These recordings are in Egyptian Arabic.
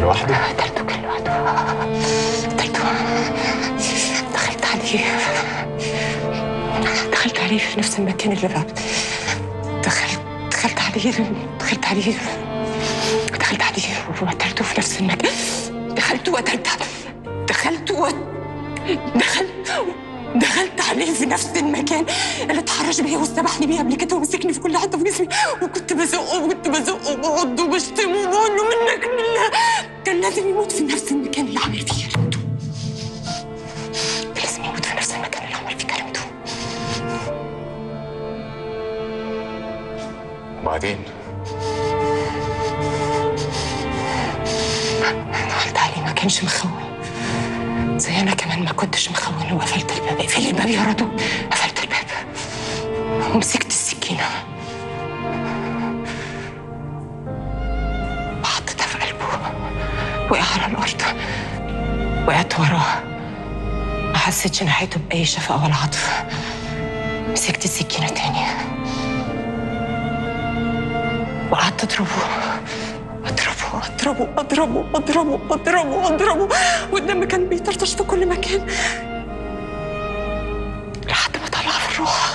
لوحده قتلته كان لوحده قتلته دخلت عليه دخلت عليه في نفس المكان اللي بعد دخلت دخلت عليه دخلت عليه دخلت عليه وقتلته في نفس المكان دخلت وقتلت دخلت و... دخلت دخلت عليه في نفس المكان اللي اتحرش بيا واستبحني بيه قبل كده ومسكني في كل حته في جسمي وكنت بزقه وكنت بزقه وبعضه وبشتمه وبقول له منك لله كان لازم يموت في نفس المكان اللي عمل فيه كلمته لازم يموت في نفس المكان اللي عمل فيه كلمته وبعدين دخلت عليه ما كانش مخون زي انا كمان ما كنتش مخون وقفلت الباب اقفلي الباب يا رضو قفلت الباب ومسكت السكينه وحطيتها في قلبه وقع على الارض وقعت وراه ما حسيتش ناحيته باي شفقه ولا عطف مسكت السكينه تاني وقعدت اضربه اضربه اضربه اضربه اضربه اضربه اضربه والدم كان بيطرطش في كل مكان لحد ما طلع في الروح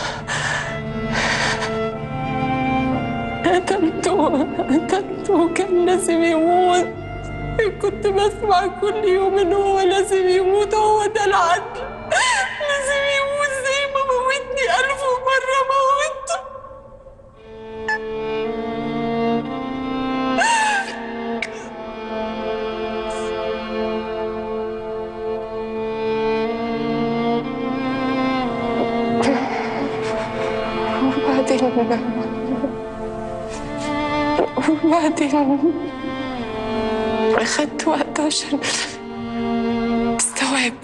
قتلته قتلته كان لازم يموت كنت بسمع كل يوم ان هو لازم يموت هو ده العدل لازم يموت زي ما موتني ألف مرة موته وبعدين وبعدين أخدت وقت عشان استوعب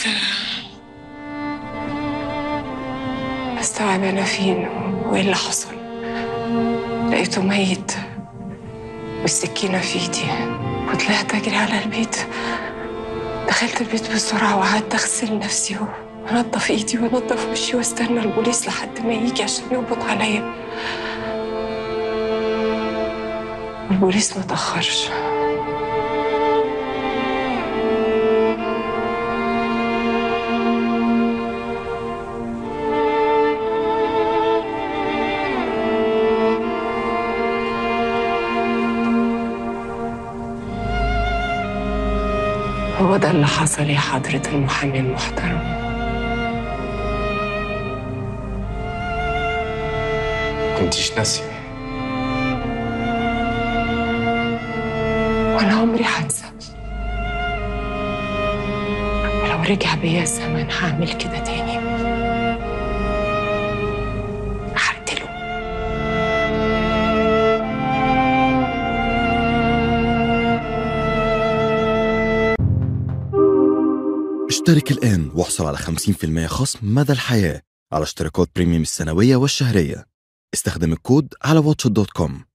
استوعب أنا فين وإيه اللي حصل لقيته ميت والسكينة في إيدي وطلعت أجري على البيت دخلت البيت بسرعة وقعدت أغسل نفسي وأنضف إيدي وأنضف وشي واستنى البوليس لحد ما يجي عشان يقبض عليا البوليس ما تأخرش هو ده اللي حصل يا حضرة المحامي المحترم كنتيش ناسي وأنا عمري هنسى ولو رجع بيا الزمن هعمل كده تاني هقتله اشترك الآن واحصل على 50% خصم مدى الحياة على اشتراكات بريميوم السنوية والشهرية استخدم الكود على واتش دوت كوم